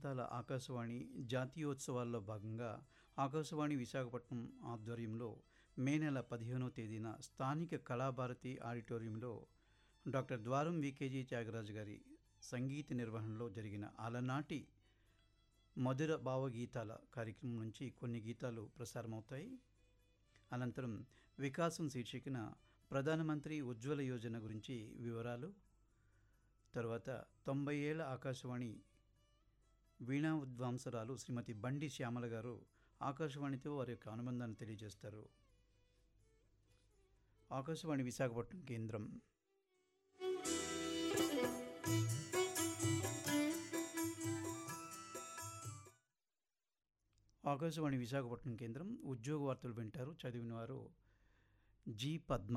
ప్రాంతాల ఆకాశవాణి జాతీయోత్సవాల్లో భాగంగా ఆకాశవాణి విశాఖపట్నం ఆధ్వర్యంలో మే నెల పదిహేనవ తేదీన స్థానిక కళాభారతి ఆడిటోరియంలో డాక్టర్ ద్వారం వికేజీ త్యాగరాజు గారి సంగీత నిర్వహణలో జరిగిన అలనాటి మధుర భావగీతాల కార్యక్రమం నుంచి కొన్ని గీతాలు ప్రసారమవుతాయి అనంతరం వికాసం శీర్షికన ప్రధానమంత్రి ఉజ్వల యోజన గురించి వివరాలు తర్వాత తొంభై ఏళ్ల ఆకాశవాణి వీణా విద్వాంసరాలు శ్రీమతి బండి శ్యామల గారు ఆకాశవాణితో వారి యొక్క అనుబంధాన్ని తెలియజేస్తారు ఆకాశవాణి విశాఖపట్నం కేంద్రం ఆకాశవాణి విశాఖపట్నం కేంద్రం ఉద్యోగ వార్తలు వింటారు చదివిన వారు జి పద్మ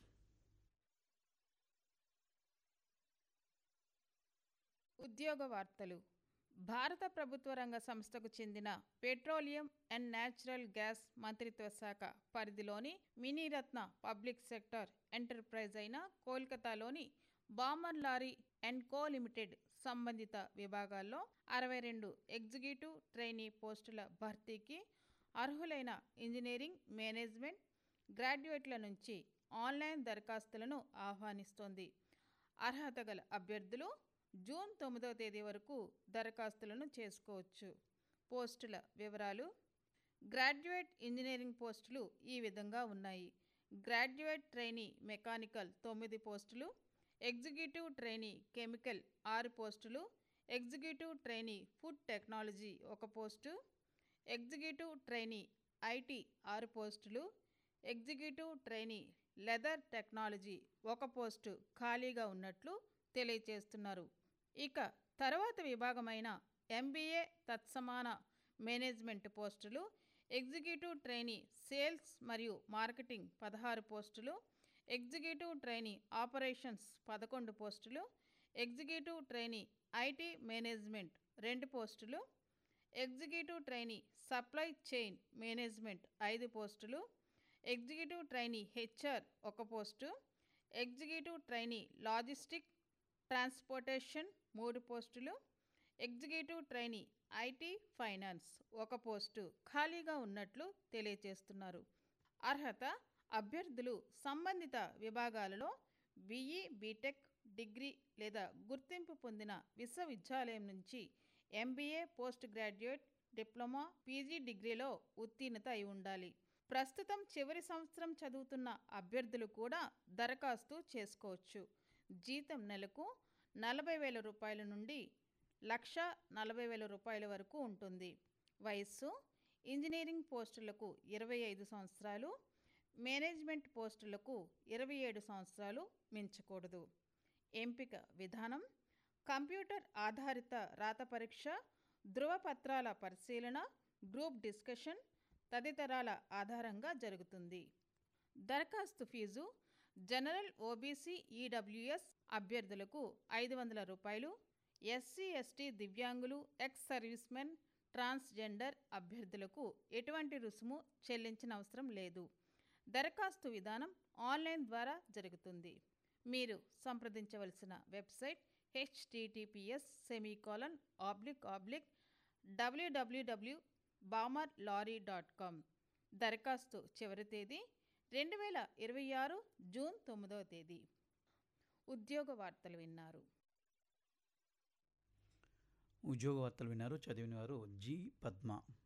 ఉద్యోగ వార్తలు భారత ప్రభుత్వ రంగ సంస్థకు చెందిన పెట్రోలియం అండ్ న్యాచురల్ గ్యాస్ మంత్రిత్వ శాఖ పరిధిలోని మినీరత్న పబ్లిక్ సెక్టర్ ఎంటర్ప్రైజ్ అయిన కోల్కతాలోని Balmer Lawrie and co limited సంబంధిత విభాగాల్లో అరవై రెండు ఎగ్జిక్యూటివ్ ట్రైనీ పోస్టుల భర్తీకి అర్హులైన ఇంజనీరింగ్ మేనేజ్మెంట్ గ్రాడ్యుయేట్ల నుంచి ఆన్లైన్ దరఖాస్తులను ఆహ్వానిస్తోంది అర్హత గల అభ్యర్థులు జూన్ తొమ్మిదవ తేదీ వరకు దరఖాస్తులను చేసుకోవచ్చు పోస్టుల వివరాలు గ్రాడ్యుయేట్ ఇంజనీరింగ్ పోస్టులు ఈ విధంగా ఉన్నాయి గ్రాడ్యుయేట్ ట్రైనీ మెకానికల్ తొమ్మిది పోస్టులు ఎగ్జిక్యూటివ్ ట్రైనీ కెమికల్ ఆరు పోస్టులు ఎగ్జిక్యూటివ్ ట్రైనీ ఫుడ్ టెక్నాలజీ ఒక పోస్టు ఎగ్జిక్యూటివ్ ట్రైనీ ఐటీ ఆరు పోస్టులు ఎగ్జిక్యూటివ్ ట్రైనీ లెదర్ టెక్నాలజీ ఒక పోస్టు ఖాళీగా ఉన్నట్లు తెలియచేస్తున్నారు ఇక తర్వాత విభాగమైన ఎంబీఏ తత్సమాన మేనేజ్మెంట్ పోస్టులు ఎగ్జిక్యూటివ్ ట్రైనీ సేల్స్ మరియు మార్కెటింగ్ పదహారు పోస్టులు ఎగ్జిక్యూటివ్ ట్రైనీ ఆపరేషన్స్ పదకొండు పోస్టులు ఎగ్జిక్యూటివ్ ట్రైనీ ఐటీ మేనేజ్మెంట్ రెండు పోస్టులు executive trainee supply chain management ఐదు పోస్టులు ఎగ్జిక్యూటివ్ ట్రైనీ హెచ్ఆర్ ఒక post executive trainee logistic transportation మూడు పోస్టులు ఎగ్జిక్యూటివ్ ట్రైనీ ఐటీ ఫైనాన్స్ ఒక పోస్టు ఖాళీగా ఉన్నట్లు తెలియజేస్తున్నారు అర్హత అభ్యర్థులు సంబంధిత విభాగాలలో బీఈ బీటెక్ డిగ్రీ లేదా గుర్తింపు పొందిన విశ్వవిద్యాలయం నుంచి MBA post graduate diploma PG డిగ్రీలో ఉత్తీర్ణత అయి ఉండాలి ప్రస్తుతం చివరి సంవత్సరం చదువుతున్న అభ్యర్థులు కూడా దరఖాస్తు చేసుకోవచ్చు జీతం నెలకు నలభై వేల రూపాయల నుండి లక్ష నలభై వేల రూపాయల వరకు ఉంటుంది వయస్సు ఇంజనీరింగ్ పోస్టులకు ఇరవై ఐదు సంవత్సరాలు మేనేజ్మెంట్ పోస్టులకు ఇరవై ఏడు సంవత్సరాలు మించకూడదు ఎంపిక విధానం కంప్యూటర్ ఆధారిత రాత పరీక్ష ధృవపత్రాల పరిశీలన గ్రూప్ డిస్కషన్ తదితరాల ఆధారంగా జరుగుతుంది దరఖాస్తు ఫీజు జనరల్ ఓబీసీ ఈడబ్ల్యూఎస్ అభ్యర్థులకు ఐదు వందల రూపాయలు ఎస్సీ ఎస్టీ దివ్యాంగులు ఎక్స్ సర్వీస్మెన్ ట్రాన్స్జెండర్ అభ్యర్థులకు ఎటువంటి రుసుము చెల్లించిన అవసరం లేదు దరఖాస్తు విధానం ఆన్లైన్ ద్వారా జరుగుతుంది మీరు సంప్రదించవలసిన website HTTPS semicolon oblique oblique WWW Balmer Lawrie dot com దరఖాస్తు చివరి తేదీ రెండు వేల ఇరవై ఆరు జూన్ తొమ్మిదవ తేదీ ఉద్యోగ వార్తలు విన్నారు ఉద్యోగ వార్తలు విన్నారు చదివిన వారు జి పద్మ